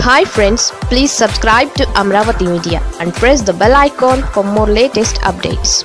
hi friends please subscribe to Amaravati media and press the bell icon for more latest updates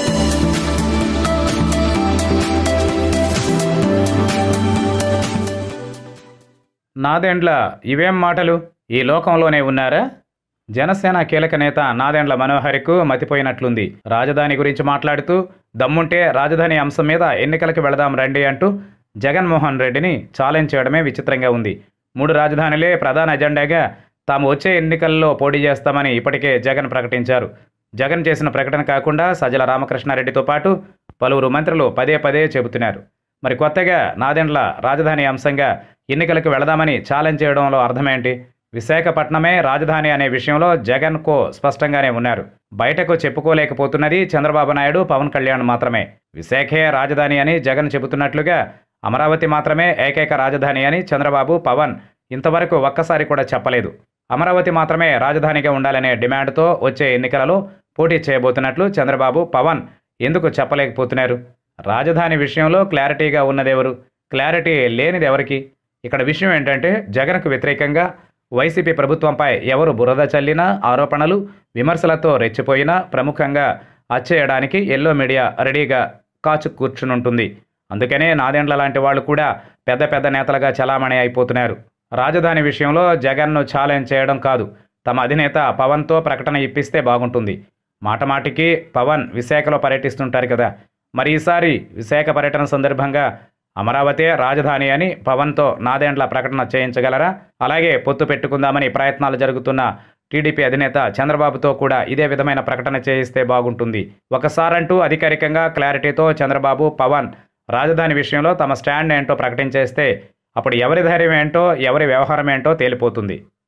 Nadendla ఇవేం మాటలు ఈ లోకంలోనే ఉన్నారా జనసేన కీలక నేత నాదెండ్ల మనోహర్కు మతిపోయినట్లుంది రాజధాని గురించి మాట్లాడుతూ దమ్ముంటే రాజధాని అంశం మీద ఎన్నికలకు వెళదాం రండి అంటూ జగన్మోహన్ రెడ్డిని ఛాలెంజ్ చేయడమే విచిత్రంగా ఉంది మూడు రాజధానులే ప్రధాన ఎజెండాగా తాము వచ్చే ఎన్నికల్లో పోటీ చేస్తామని ఇప్పటికే జగన్ ప్రకటించారు జగన్ చేసిన ప్రకటన కాకుండా సజ్జల రామకృష్ణారెడ్డితో పాటు పలువురు మంత్రులు పదే పదే చెబుతున్నారు మరి కొత్తగా నాదెండ్ల రాజధాని అంశంగా ఎన్నికలకు వెళదామని ఛాలెంజ్ చేయడంలో అర్థమేంటి విశాఖపట్నమే రాజధాని అనే విషయంలో జగన్ కో స్పష్టంగానే ఉన్నారు బయటకు చెప్పుకోలేకపోతున్నది చంద్రబాబు నాయుడు పవన్ కళ్యాణ్ మాత్రమే విశాఖే రాజధాని అని జగన్ చెబుతున్నట్లుగా అమరావతి మాత్రమే ఏకైక రాజధాని అని చంద్రబాబు పవన్ ఇంతవరకు ఒక్కసారి కూడా చెప్పలేదు అమరావతి మాత్రమే రాజధానిగా ఉండాలనే డిమాండ్తో వచ్చే ఎన్నికలలో పోటీ చేయబోతున్నట్లు చంద్రబాబు పవన్ ఎందుకు చెప్పలేకపోతున్నారు రాజధాని విషయంలో క్లారిటీగా ఉన్నదెవరు క్లారిటీ లేనిది ఎవరికి ఇక్కడ విషయం ఏంటంటే జగన్కు వ్యతిరేకంగా వైసీపీ ప్రభుత్వంపై ఎవరు బురద చల్లినా ఆరోపణలు విమర్శలతో రెచ్చిపోయినా ప్రముఖంగా అచ్చేయడానికి ఎల్లో మీడియా రెడీగా కాచు కూర్చునుంటుంది అందుకనే నాదెండ్ల లాంటి వాళ్ళు కూడా పెద్ద పెద్ద నేతలుగా చలామణి అయిపోతున్నారు రాజధాని విషయంలో జగన్ను ఛాలెంజ్ చేయడం కాదు తమ అధినేత పవన్తో ప్రకటన ఇప్పిస్తే బాగుంటుంది మాటమాటికి పవన్ విశాఖలో పర్యటిస్తుంటారు కదా మరి ఈసారి విశాఖ పర్యటన సందర్భంగా అమరావతి రాజధాని అని పవన్తో నాదేండ్ల ప్రకటన చేయించగలరా అలాగే పొత్తు పెట్టుకుందామని ప్రయత్నాలు జరుగుతున్న టీడీపీ అధినేత చంద్రబాబుతో కూడా ఇదే విధమైన ప్రకటన చేయిస్తే బాగుంటుంది ఒకసారంటూ అధికారికంగా క్లారిటీతో చంద్రబాబు పవన్ రాజధాని విషయంలో తమ స్టాండ్ ఏంటో ప్రకటించేస్తే అప్పుడు ఎవరి ధైర్యం ఏంటో ఎవరి వ్యవహారం ఏంటో తేలిపోతుంది